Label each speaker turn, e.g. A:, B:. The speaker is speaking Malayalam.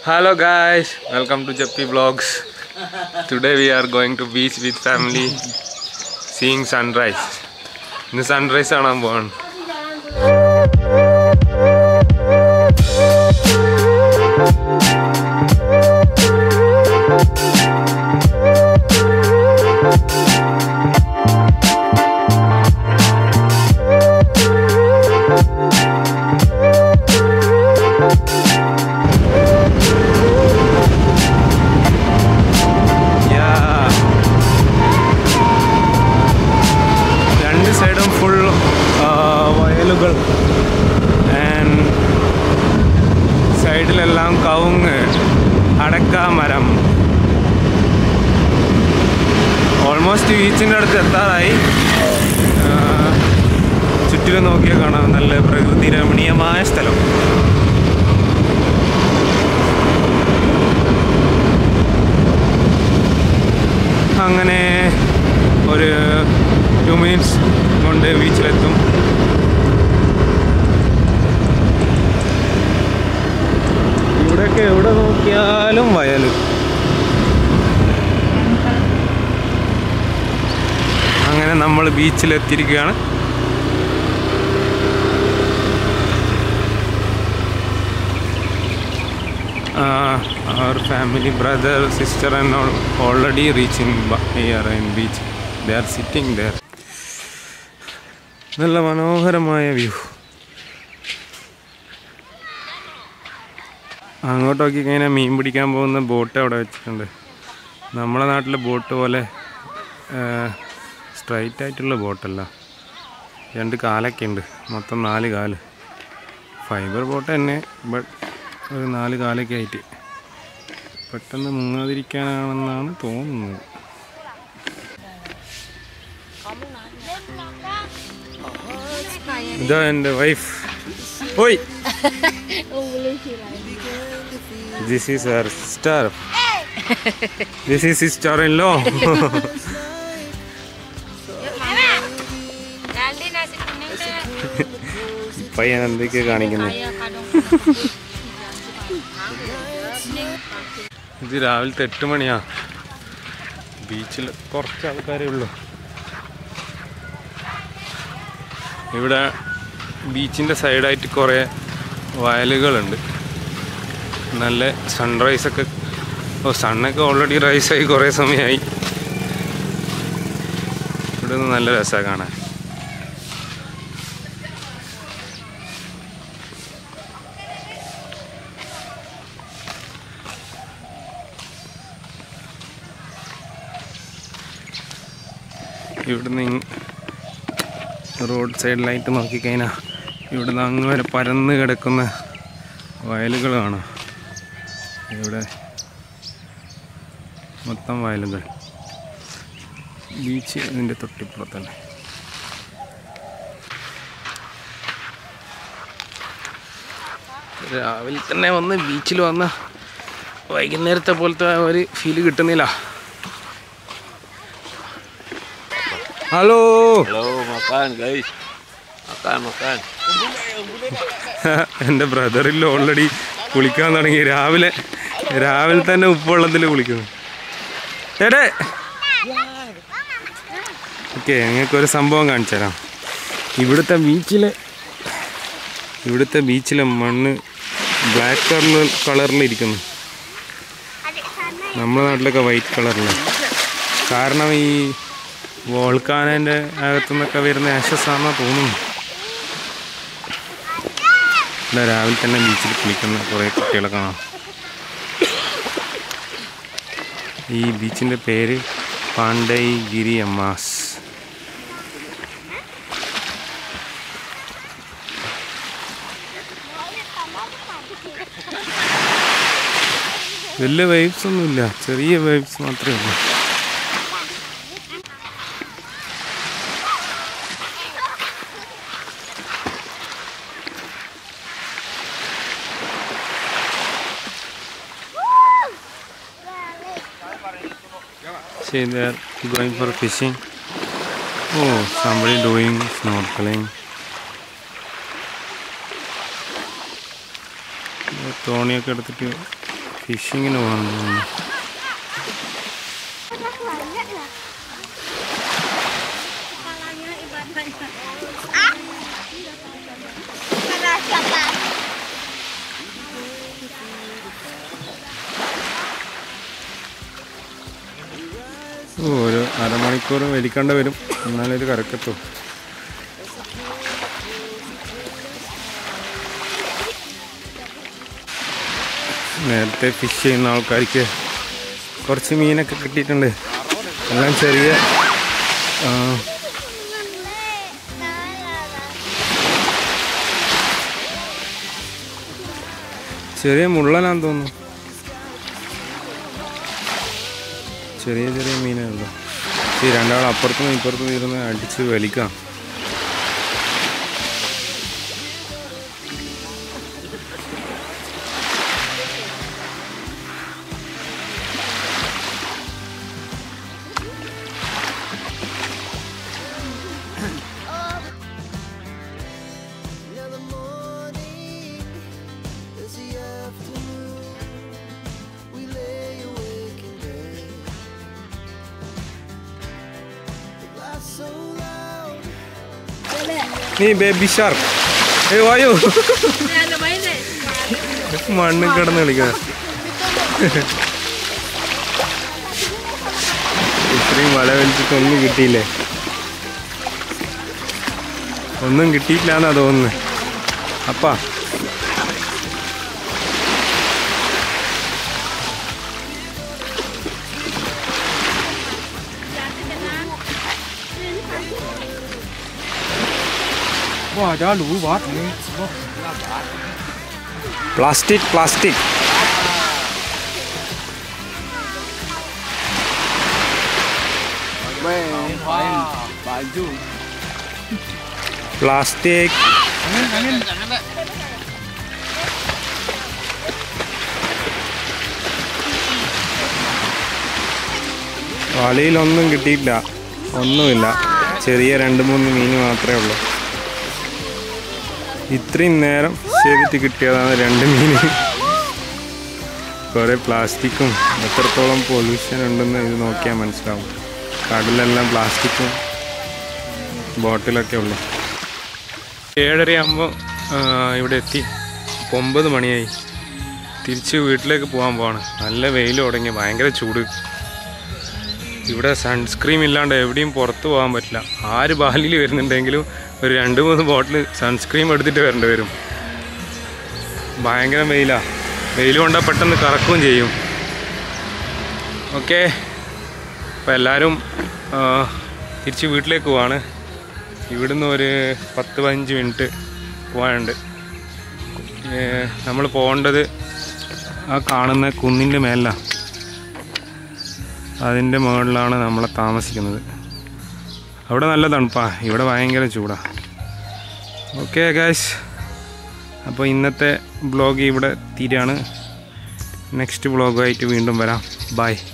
A: Hello guys, welcome to Jappi Vlogs. Today we are going to beach with family, seeing sunrise. ഇന്ന് സൺറൈസ് കാണാൻ പോവാണ് Yeah. രണ്ട് സൈഡും ഫുൾ വയലുകൾ ആൻഡ് സൈഡിലെല്ലാം കവുങ്ങ് അടക്ക മരം ഓൾമോസ്റ്റ് ബീച്ചിൻ്റെ അടുത്ത് എത്താറായി ആ, ചുറ്റിലും നോക്കിയാൽ കാണാം നല്ല പ്രകൃതി രമണീയമായ സ്ഥലം അങ്ങനെ ഒരു ടു മിനിറ്റ്സ് കൊണ്ട് ബീച്ചിലെത്തും ഇവിടെയൊക്കെ എവിടെ നോക്കിയാലും വയൽ അങ്ങനെ നമ്മൾ ബീച്ചിലെത്തിയിരിക്കുകയാണ് uh, our family brother sister and all already reaching ba- here in beach they are sitting there നല്ല മനോഹരമായ വ്യൂ അങ്ങോട്ട് നോക്കി കഴിഞ്ഞാൽ മീൻ പിടിക്കാൻ പോകുന്ന ബോട്ട് അവിടെ വെച്ചിട്ടുണ്ട് നമ്മളെ നാട്ടിലെ ബോട്ട് പോലെ സ്ട്രൈറ്റ് ആയിട്ടുള്ള ബോട്ടല്ല രണ്ട് കാലൊക്കെ ഉണ്ട് മൊത്തം നാല് കാല് ഫൈബർ ബോട്ട് തന്നെ ബട്ട് ഒരു നാല് കാലൊക്കെ ആയിട്ട് പെട്ടെന്ന് മുങ്ങാതിരിക്കാനാണെന്നാണ് തോന്നുന്നത് ഇതാ എൻ്റെ വൈഫ് ഓയ് this is our sister this is sister in law
B: Dali nasi kuning deh.
A: പയ്യൻ എന്തൊക്കെയാ കാണിക്കുന്നത്
B: Ayah kadung.
A: ഇത് രാവിലത്തെ എട്ട് മണിയാ ബീച്ചിൽ കുറച്ച് ആൾക്കാരേ ഉള്ളൂ ഇവിടെ ബീച്ചിൻ്റെ സൈഡായിട്ട് കുറേ വയലുകളുണ്ട് നല്ല സൺറൈസ് ഒക്കെ ഓ സണ്ണൊക്കെ ഓൾറെഡി റൈസായി കുറേ സമയമായി ഇവിടെ നിന്ന് നല്ല രസമാണ് കാണാൻ ഇവിടുന്ന് ഇങ് റോഡ് സൈഡിലായിട്ട് നോക്കിക്കഴിഞ്ഞാൽ ഇവിടുന്ന് അങ്ങ് വരെ പരന്ന് കിടക്കുന്ന വയലുകൾ കാണാം ഇവിടെ മൊത്തം വയലുകൾ ബീച്ച് ഇതിൻ്റെ തൊട്ടിപ്പുറത്തന്നെ രാവിലെ തന്നെ വന്ന് ബീച്ചിൽ വന്ന് വൈകുന്നേരത്തെ പോലത്തെ ഒരു ഫീല് കിട്ടുന്നില്ല hello
C: Halo, makan guys. Makan, makan.
A: എൻ്റെ ബ്രദറിൽ ഓൾറെഡി കുളിക്കാൻ തുടങ്ങി രാവിലെ രാവിലെ തന്നെ ഉപ്പുവെള്ളത്തിൽ കുളിക്കുന്നു ചേട്ടേ ഓക്കെ നിങ്ങൾക്കൊരു സംഭവം കാണിച്ചു തരാം ഇവിടുത്തെ ബീച്ചിലെ ഇവിടുത്തെ ബീച്ചിലെ മണ്ണ് ബ്ലാക്ക് കളറിൽ കളറിലിരിക്കുന്നു നമ്മുടെ നാട്ടിലൊക്കെ വൈറ്റ് കളറിലാണ് കാരണം ഈ വോൾക്കാനൻ്റെ അകത്തുനിന്നൊക്കെ വരുന്ന ആഷസ് ആണെന്നാണ് തോന്നുന്നു ഇവിടെ രാവിലെ തന്നെ ബീച്ചിൽ കുളിക്കുന്ന കുറേ കുട്ടികളെ കാണാം ഈ ബീച്ചിൻ്റെ പേര് പാണ്ഡൈ ഗിരി അമ്മാസ് വലിയ വേവ്സ് ഒന്നുമില്ല ചെറിയ വേവ്സ് മാത്രമേ ഉള്ളൂ See, they are going for fishing. Oh, somebody doing snorkeling. തോണിയൊക്കെ എടുത്തിട്ട് ഫിഷിങ്ങിന് പോകണം തോന്നുന്നു ഓ, ഒരു അരമണിക്കൂർ വലിക്കേണ്ട വരും എന്നാലേ ഇത് കറക്കത്തു നേരത്തെ ഫിഷ് ചെയ്യുന്ന ആൾക്കാർക്ക് കുറച്ച് മീനൊക്കെ കിട്ടിയിട്ടുണ്ട് എല്ലാം ചെറിയ ആ, ചെറിയ മുള്ളനാന്ന് തോന്നുന്നു ചെറിയ ചെറിയ മീനുണ്ടോ ഈ രണ്ടാൾ അപ്പുറത്തും ഇപ്പുറത്തും ഇരുന്ന് അടിച്ച് വലിക്കാം
D: Another morning is the afternoon. We lay awake in bed. The laughs so loud.
A: നീ ബേബി ഷാർക്ക് ഏ വായോ മണ്ണിൽ കിടന്ന് കളിക്കുക ഇത്രയും വല വലിച്ചിട്ട് ഒന്നും കിട്ടിയില്ലേ ഒന്നും കിട്ടിയില്ല എന്നാ തോന്നുന്നത് അപ്പാ പ്ലാസ്റ്റിക് പ്ലാസ്റ്റിക് പ്ലാസ്റ്റിക് വലയിലൊന്നും കിട്ടിയില്ല ഒന്നുമില്ല ചെറിയ രണ്ട് മൂന്ന് മീൻ മാത്രമേ ഉള്ളൂ ഇത്രയും നേരം ചെയ്തിട്ട് കിട്ടിയതാണ് രണ്ട് മീൻ കുറേ പ്ലാസ്റ്റിക്കും എത്രത്തോളം പൊല്യൂഷൻ ഉണ്ടെന്ന് ഇത് നോക്കിയാൽ മനസ്സിലാവും കടലെല്ലാം പ്ലാസ്റ്റിക്കും ബോട്ടിലൊക്കെ ഉള്ളു ഏഴര ആകുമ്പോൾ ഇവിടെ എത്തി ഇപ്പൊ ഒമ്പത് മണിയായി തിരിച്ച് വീട്ടിലേക്ക് പോകാൻ പോവാണ് നല്ല വെയിൽ തുടങ്ങി ഭയങ്കര ചൂട് ഇവിടെ സൺസ്ക്രീം ഇല്ലാണ്ട് എവിടെയും പുറത്ത് പോകാൻ പറ്റില്ല ആര് ബാലിയിൽ വരുന്നുണ്ടെങ്കിലും ഒരു രണ്ട് മൂന്ന് ബോട്ടിൽ സൺസ്ക്രീം എടുത്തിട്ട് വരേണ്ടി വരും ഭയങ്കര വെയിലാ വെയിൽ കൊണ്ടാൽ പെട്ടെന്ന് കറക്കുകയും ചെയ്യും ഓക്കെ അപ്പോൾ എല്ലാവരും ആ, തിരിച്ച് വീട്ടിലേക്ക് പോവാണ് ഇവിടുന്ന് ഒരു പത്ത് പതിനഞ്ച് മിനിറ്റ് പോകാനുണ്ട് നമ്മൾ പോകേണ്ടത് ആ കാണുന്ന കുന്നിൻ്റെ മേലാണ് അതിൻ്റെ മുകളിലാണ് നമ്മൾ താമസിക്കുന്നത് അവിടെ നല്ല തണുപ്പാ ഇവിടെ ഭയങ്കര ചൂടാ ഓക്കെ ഗായ്സ് അപ്പോൾ ഇന്നത്തെ ബ്ലോഗ് ഇവിടെ തീരാണ് നെക്സ്റ്റ് ബ്ലോഗായിട്ട് വീണ്ടും വരാം ബൈ